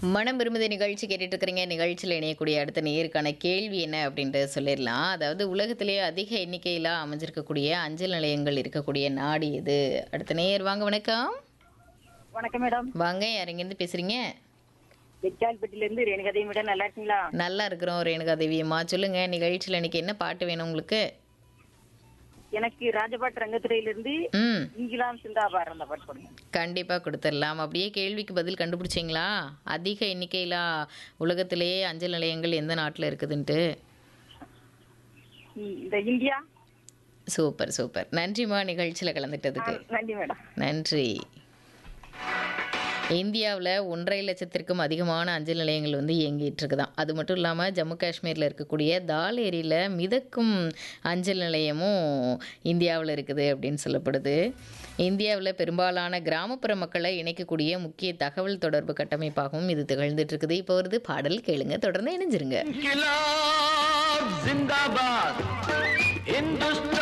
மனம் விரும்புத நிகழ்ச்சி கேட்டுட்டு இருக்கிறீங்க நிகழ்ச்சியில் இணையக்கூடிய அடுத்த நேருக்கான கேள்வி என்ன அப்படின்ட்டு சொல்லிடலாம் அதாவது உலகத்திலேயே அதிக எண்ணிக்கையில் அமைஞ்சிருக்கக்கூடிய அஞ்சல் நிலையங்கள் இருக்கக்கூடிய நாடு எது அடுத்த நேர் வாங்க வணக்கம் வணக்கம் மேடம் வாங்க யார் எங்கேருந்து பேசுறீங்க வெச்சால்பட்டில இருந்து ரேணுகதை மேடம் நல்லா இருக்கீங்களா நல்லா இருக்கிறோம் ரேணுகா தேவியம்மா சொல்லுங்க நிகழ்ச்சியில் இன்னைக்கு என்ன பாட்டு வேணும் உங்களுக்கு எனக்கு ராஜபாட் ரங்கத்துறையில இருந்து ம் இங்கிலாம் சிந்தாபார் அந்த பாட்டு போடுங்க கண்டிப்பாக கொடுத்துடலாம் அப்படியே கேள்விக்கு பதில் கண்டுபிடிச்சிங்களா அதிக எண்ணிக்கையில் உலகத்திலேயே அஞ்சல் நிலையங்கள் எந்த நாட்டில் இருக்குதுன்ட்டு ம், இந்த இந்தியா சூப்பர் சூப்பர் நன்றிம்மா நிகழ்ச்சியில் கலந்துட்டதுக்கு நன்றி மேடம் நன்றி இந்தியாவில் ஒன்றரை லட்சத்திற்கும் அதிகமான அஞ்சல் நிலையங்கள் வந்து இயங்கிட்டு இருக்குதாம் அது மட்டும் இல்லாமல் ஜம்மு காஷ்மீரில் இருக்கக்கூடிய தால் ஏரியில் மிதக்கும் அஞ்சல் நிலையமும் இந்தியாவில் இருக்குது அப்படின்னு சொல்லப்படுது இந்தியாவில் பெரும்பாலான கிராமப்புற மக்களை இணைக்கக்கூடிய முக்கிய தகவல் தொடர்பு கட்டமைப்பாகவும் இது திகழ்ந்துட்டு இருக்குது இப்போ வருது பாடல் கேளுங்க தொடர்ந்து இணைஞ்சிருங்க इनकलाब जिंदाबाद हिंदुस्तान